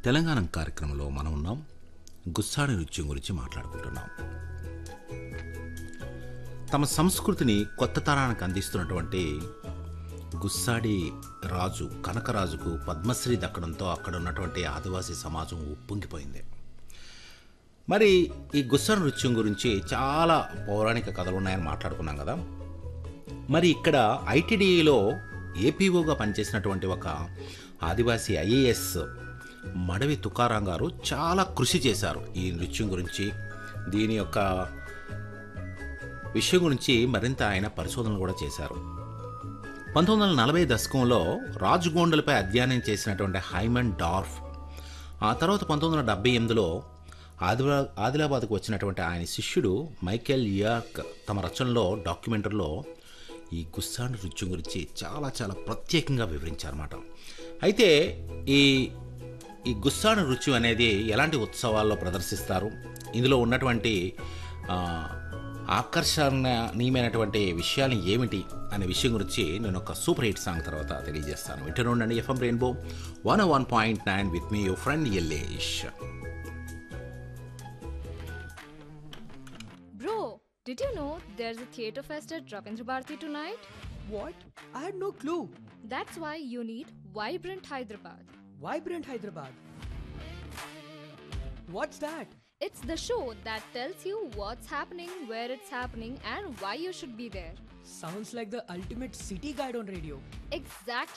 తెలంగాణ కార్యక్రమంలో మనం ఉన్నాం గుస్సాడి నృత్యం గురించి మాట్లాడుకుంటున్నాం తమ సంస్కృతిని కొత్త తరానికి అందిస్తున్నటువంటి గుస్సాడి రాజు కనకరాజుకు పద్మశ్రీ దక్కడంతో అక్కడ ఉన్నటువంటి ఆదివాసీ సమాజం ఉప్పొంగిపోయింది మరి ఈ గుస్సాడి నృత్యం గురించి చాలా పౌరాణిక కథలు ఉన్నాయని మాట్లాడుకున్నాం కదా మరి ఇక్కడ ఐటీడీలో ఏపీఓగా పనిచేసినటువంటి ఒక ఆదివాసీ ఐఏఎస్ మడవి తుకారాం గారు చాలా కృషి చేశారు ఈ నృత్యం గురించి దీని యొక్క విషయం గురించి మరింత ఆయన పరిశోధనలు కూడా చేశారు పంతొమ్మిది వందల నలభై దశకంలో రాజగోండలపై అధ్యయనం చేసినటువంటి హైమన్ డార్ఫ్ ఆ తర్వాత పంతొమ్మిది వందల డెబ్బై ఎనిమిదిలో ఆదిలా ఆదిలాబాద్కు వచ్చినటువంటి ఆయన శిష్యుడు మైకేల్ యార్క్ తమ రచనలో డాక్యుమెంటరీలో ఈ గుస్సాండ్ నృత్యం గురించి చాలా చాలా ప్రత్యేకంగా వివరించారన్నమాట అయితే ఈ ఈ గుస్సాడు నృత్యం అనేది ఎలాంటి ఉత్సవాల్లో ప్రదర్శిస్తారు ఇందులో ఉన్నటువంటి ఆ, ఆకర్షణీయమైనటువంటి విషయాలు ఏమిటి అనే విషయం గురించి నేను ఒక సూపర్ హిట్ సాంగ్ తర్వాత తెలియజేస్తాను వింటూ ఉండండి FM rainbow one one point nine with మీ your friend Ellesh Bro, did you know there's a theatre fest at Ravindra Bharati tonight? What? I had no clue. That's why you need Vibrant Hyderabad. Vibrant Hyderabad. What's that? It's the show that tells you what's happening, where it's happening, and why you should be there. Sounds like the ultimate city guide on radio. Exactly.